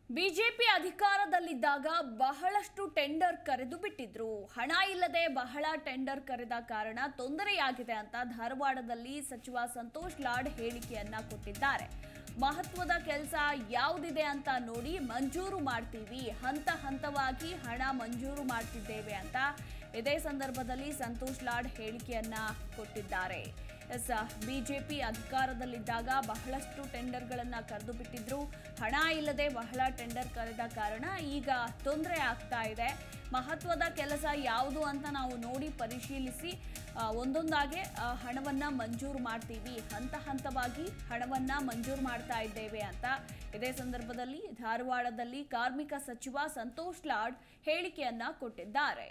BJP ಅಧಿಕಾರದಲ್ಲಿದ್ದಾಗ ಬಹಳಷ್ಟು tender ಕರೆದು ಬಿಟ್ಟಿದ್ರು ಹಣ ಇಲ್ಲದೆ ಬಹಳ ಟೆಂಡರ್ ಕರೆದ ಕಾರಣ ತೊಂದರೆಯಾಗಿದೆ ಅಂತ ಧಾರವಾಡದಲ್ಲಿ ಸಚಿವ ಸಂತೋಷ್ ಲಾಡ್ ಹೇಳಿಕೆಯನ್ನ ಕೊಟ್ಟಿದ್ದಾರೆ ಮಹತ್ವದ ಕೆಲಸ ಯಾವುದಿದೆ ಅಂತ ನೋಡಿ ಮಂಜೂರು ಮಾಡ್ತೀವಿ ಹಂತ ಹಂತವಾಗಿ ಹಣ ಮಂಜೂರು ಮಾಡ್ತಿದ್ದೇವೆ ಅಂತ ಇದೇ ಸಂದರ್ಭದಲ್ಲಿ ಸಂತೋಷ್ ಲಾಡ್ ಹೇಳಿಕೆಯನ್ನ ಕೊಟ್ಟಿದ್ದಾರೆ ಎಸ್ ಬಿಜೆಪಿ ಅಧಿಕಾರದಲ್ಲಿದ್ದಾಗ ಬಹಳಷ್ಟು ಟೆಂಡರ್ಗಳನ್ನ ಕರೆದು ಬಿಟ್ಟಿದ್ರು ಹಣ ಇಲ್ಲದೆ ಬಹಳ ಟೆಂಡರ್ ಕರೆದ ಕಾರಣ ಈಗ ತೊಂದರೆ ಆಗ್ತಾ ಇದೆ ಮಹತ್ವದ ಕೆಲಸ ಯಾವುದು ಅಂತ ನಾವು ನೋಡಿ ಪರಿಶೀಲಿಸಿ ಆ, ಒಂದೊಂದಾಗೆ ಆ, ಹಣವನ್ನ ಮಂಜೂರು ಮಾಡ್ತೀವಿ ಹಂತ ಹಂತವಾಗಿ ಹಣವನ್ನ ಮಂಜೂರು ಮಾಡ್ತಾ ಇದ್ದೇವೆ ಅಂತ ಇದೇ ಸಂದರ್ಭದಲ್ಲಿ ಧಾರವಾಡದಲ್ಲಿ ಕಾರ್ಮಿಕ ಸಚಿವ ಸಂತೋಷ್ ಲಾಡ್ ಹೇಳಿಕೆಯನ್ನ ಕೊಟ್ಟಿದ್ದಾರೆ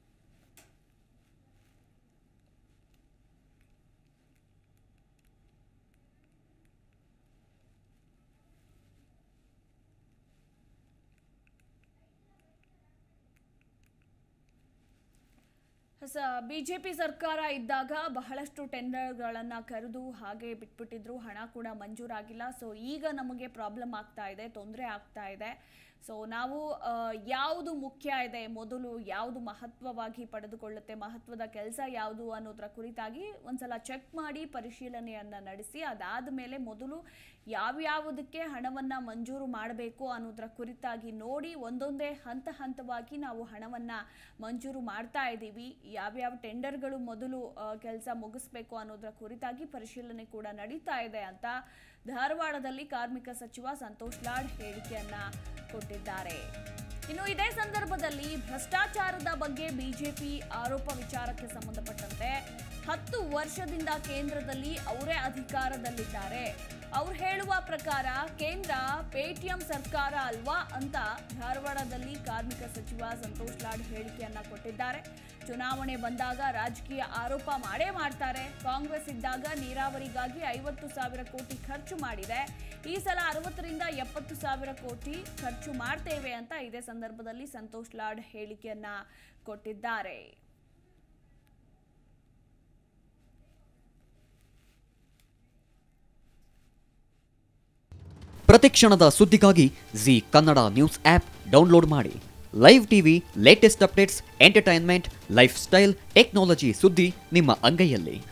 ಸ ಬಿಜೆಪಿ ಸರ್ಕಾರ ಇದ್ದಾಗ ಬಹಳಷ್ಟು ಟೆಂಡರ್ಗಳನ್ನು ಕರೆದು ಹಾಗೆ ಬಿಟ್ಬಿಟ್ಟಿದ್ರು ಹಣ ಕೂಡ ಮಂಜೂರಾಗಿಲ್ಲ ಸೊ ಈಗ ನಮಗೆ ಪ್ರಾಬ್ಲಮ್ ಆಗ್ತಾ ಇದೆ ತೊಂದರೆ ಆಗ್ತಾ ಇದೆ ಸೊ ನಾವು ಆ, ಯಾವುದು ಮುಖ್ಯ ಇದೆ ಮೊದಲು ಯಾವುದು ಮಹತ್ವವಾಗಿ ಪಡೆದುಕೊಳ್ಳುತ್ತೆ ಮಹತ್ವದ ಕೆಲಸ ಯಾವುದು ಅನ್ನೋದರ ಕುರಿತಾಗಿ ಒಂದ್ಸಲ ಚೆಕ್ ಮಾಡಿ ಪರಿಶೀಲನೆಯನ್ನು ನಡೆಸಿ ಅದಾದ ಮೇಲೆ ಮೊದಲು ಯಾವ್ಯಾವುದಕ್ಕೆ ಹಣವನ್ನು ಮಂಜೂರು ಮಾಡಬೇಕು ಅನ್ನೋದರ ಕುರಿತಾಗಿ ನೋಡಿ ಒಂದೊಂದೇ ಹಂತ ಹಂತವಾಗಿ ನಾವು ಹಣವನ್ನು ಮಂಜೂರು ಮಾಡ್ತಾ ಇದ್ದೀವಿ ಯಾವ್ಯಾವ ಟೆಂಡರ್ಗಳು ಮೊದಲು ಕೆಲಸ ಮುಗಿಸ್ಬೇಕು ಅನ್ನೋದರ ಕುರಿತಾಗಿ ಪರಿಶೀಲನೆ ಕೂಡ ನಡೀತಾ ಇದೆ ಅಂತ ಧಾರವಾಡದಲ್ಲಿ ಕಾರ್ಮಿಕ ಸಚಿವ ಸಂತೋಷ್ ಲಾಡ್ ಹೇಳಿಕೆಯನ್ನ ಕೊಟ್ಟಿದ್ದಾರೆ ಇನ್ನು ಇದೇ ಸಂದರ್ಭದಲ್ಲಿ ಭ್ರಷ್ಟಾಚಾರದ ಬಗ್ಗೆ ಬಿಜೆಪಿ ಆರೋಪ ವಿಚಾರಕ್ಕೆ ಸಂಬಂಧಪಟ್ಟಂತೆ ಹತ್ತು ವರ್ಷದಿಂದ ಕೇಂದ್ರದಲ್ಲಿ ಅವರೇ ಅಧಿಕಾರದಲ್ಲಿದ್ದಾರೆ ಅವ್ರು ಹೇಳುವ ಪ್ರಕಾರ ಕೇಂದ್ರ ಪೇಟಿಎಂ ಸರ್ಕಾರ ಅಲ್ವಾ ಅಂತ ಧಾರವಾಡದಲ್ಲಿ ಕಾರ್ಮಿಕ ಸಚಿವ ಸಂತೋಷ್ ಲಾಡ್ ಹೇಳಿಕೆಯನ್ನ ಕೊಟ್ಟಿದ್ದಾರೆ ಚುನಾವಣೆ ಬಂದಾಗ ರಾಜಕೀಯ ಆರೋಪ ಮಾಡೇ ಮಾಡ್ತಾರೆ ಕಾಂಗ್ರೆಸ್ ಇದ್ದಾಗ ನೀರಾವರಿಗಾಗಿ ಐವತ್ತು ಸಾವಿರ ಕೋಟಿ ಖರ್ಚು ಮಾಡಿದೆ ಈ ಸಲ ಅರವತ್ತರಿಂದ ಎಪ್ಪತ್ತು ಸಾವಿರ ಕೋಟಿ ಖರ್ಚು ಮಾಡ್ತೇವೆ ಅಂತ ಇದೇ ಸಂದರ್ಭದಲ್ಲಿ ಸಂತೋಷ್ ಲಾಡ್ ಹೇಳಿಕೆಯನ್ನ ಕೊಟ್ಟಿದ್ದಾರೆ ಪ್ರತಿಕ್ಷಣದ ಸುದ್ದಿಗಾಗಿ Zee Kannada news app download ಮಾಡಿ live TV latest updates entertainment lifestyle technology ಸುದ್ದಿ ನಿಮ್ಮ ಅಂಗೈಯಲ್ಲಿ